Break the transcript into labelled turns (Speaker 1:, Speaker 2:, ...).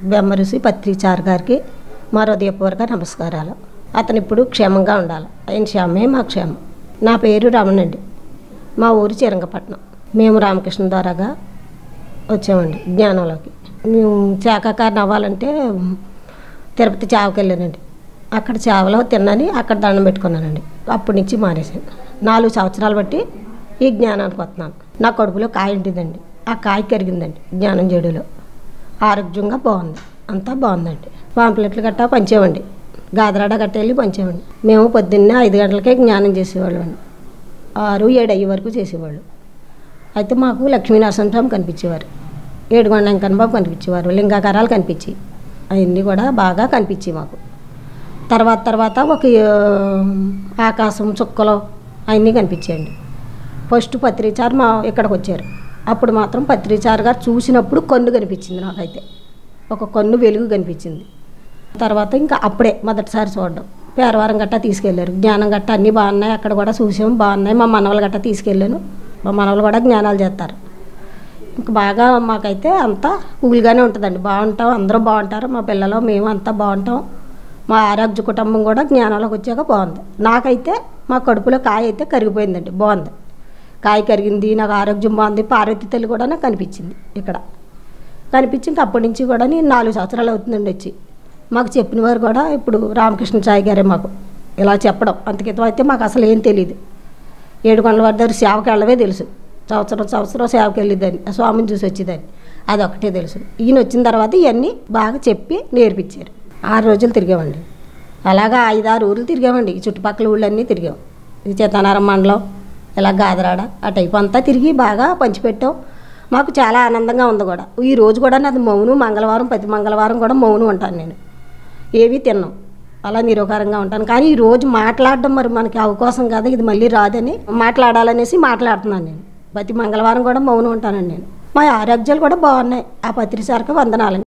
Speaker 1: బెమ్మరుసి పత్రిచారు గారికి మా హృదయపూర్వక నమస్కారాలు అతను ఇప్పుడు క్షేమంగా ఉండాలి ఆయన క్షేమే మా క్షేమం నా పేరు రమణండి మా ఊరు చిరంగపట్నం మేము రామకృష్ణ ద్వారాగా వచ్చామండి జ్ఞానంలోకి మేము శాఖాకారణ అవ్వాలంటే తిరుపతి చావకి వెళ్ళానండి అక్కడ చావలో తిన్నాని అక్కడ దండం పెట్టుకున్నానండి అప్పటి నుంచి మానేశాను నాలుగు సంవత్సరాలు బట్టి ఈ జ్ఞానానికి వస్తున్నాను నా కడుపులో కాయ ఉంటుందండి ఆ కాయ కరిగిందండి జ్ఞానం చెడులో ఆరోగ్యంగా బాగుంది అంతా బాగుందండి పాంప్లెట్లు గట్టా పంచామండి గాదరాడ గట్ట వెళ్ళి పంచామండి మేము పొద్దున్నే ఐదు గంటలకే జ్ఞానం చేసేవాళ్ళం అండి ఆరు ఏడు అయ్యే వరకు చేసేవాళ్ళు అయితే మాకు లక్ష్మీనరసింహ స్వామి కనిపించేవారు ఏడుగొండ వెంకన్నబాబు కనిపించేవారు లింగాకారాలు కనిపించి అవన్నీ కూడా బాగా కనిపించాయి మాకు తర్వాత తర్వాత ఒక ఆ, ఆకాశం చుక్కలు అవన్నీ కనిపించాయండి ఫస్ట్ పత్రిచారు మా ఇక్కడికి వచ్చారు అప్పుడు మాత్రం పత్రిచారు గారు చూసినప్పుడు కన్ను కనిపించింది నాకైతే ఒక కన్ను వెలుగు కనిపించింది తర్వాత ఇంకా అప్పుడే మొదటిసారి చూడడం పేరవారం గట్టా తీసుకెళ్ళారు జ్ఞానం గట్టా అన్నీ బాగున్నాయి అక్కడ కూడా చూసాం బాగున్నాయి మా మనవలు గట్టా తీసుకెళ్ళాను మా మనవలు కూడా జ్ఞానాలు చేస్తారు ఇంకా బాగా మాకైతే అంతా కూల్గానే ఉంటుందండి బాగుంటాం అందరూ బాగుంటారు మా పిల్లలు మేము అంతా బాగుంటాం మా ఆరోగ్య కుటుంబం కూడా జ్ఞానంలోకి వచ్చాక బాగుంది నాకైతే మా కడుపులో కాయ అయితే కరిగిపోయిందండి బాగుంది కాయ కరిగింది నాకు ఆరోగ్యం బాగుంది పార్వతి తల్లి కూడా నాకు కనిపించింది ఇక్కడ కనిపించి ఇంక అప్పటి నుంచి కూడా నేను నాలుగు సంవత్సరాలు అవుతుందండి వచ్చి మాకు చెప్పిన వారు కూడా ఇప్పుడు రామకృష్ణ సాయి గారే మాకు ఇలా చెప్పడం అంతకితం అయితే మాకు అసలు ఏం తెలియదు ఏడుకొండల వారి దగ్గర సేవకి వెళ్ళవే తెలుసు సంవత్సరం సంవత్సరం సేవకి వెళ్ళిద్దని ఆ స్వామిని చూసి వచ్చేదాన్ని అది ఒకటే తెలుసు ఈయన వచ్చిన తర్వాత ఇవన్నీ బాగా చెప్పి నేర్పించారు ఆరు రోజులు తిరిగామండి అలాగా ఐదారు ఊర్లు తిరిగామండి ఈ చుట్టుపక్కల ఊళ్ళన్నీ తిరిగాం ఈ చేతనారం మండలం ఇలా గాదరాడ ఆ టైప్ అంతా తిరిగి బాగా పంచిపెట్టాం మాకు చాలా ఆనందంగా ఉంది కూడా ఈ రోజు కూడా నాది మౌను మంగళవారం ప్రతి మంగళవారం కూడా మౌను ఉంటాను నేను ఏవి తిన్నాం అలా నిరోకారంగా ఉంటాను కానీ ఈ రోజు మాట్లాడడం మరి మనకి అవకాశం కదా ఇది మళ్ళీ రాదని మాట్లాడాలనేసి మాట్లాడుతున్నాను నేను ప్రతి మంగళవారం కూడా మౌనం ఉంటానండి నేను మా ఆరోగ్యాలు కూడా బాగున్నాయి ఆ పత్రిసారికి వందనాలండి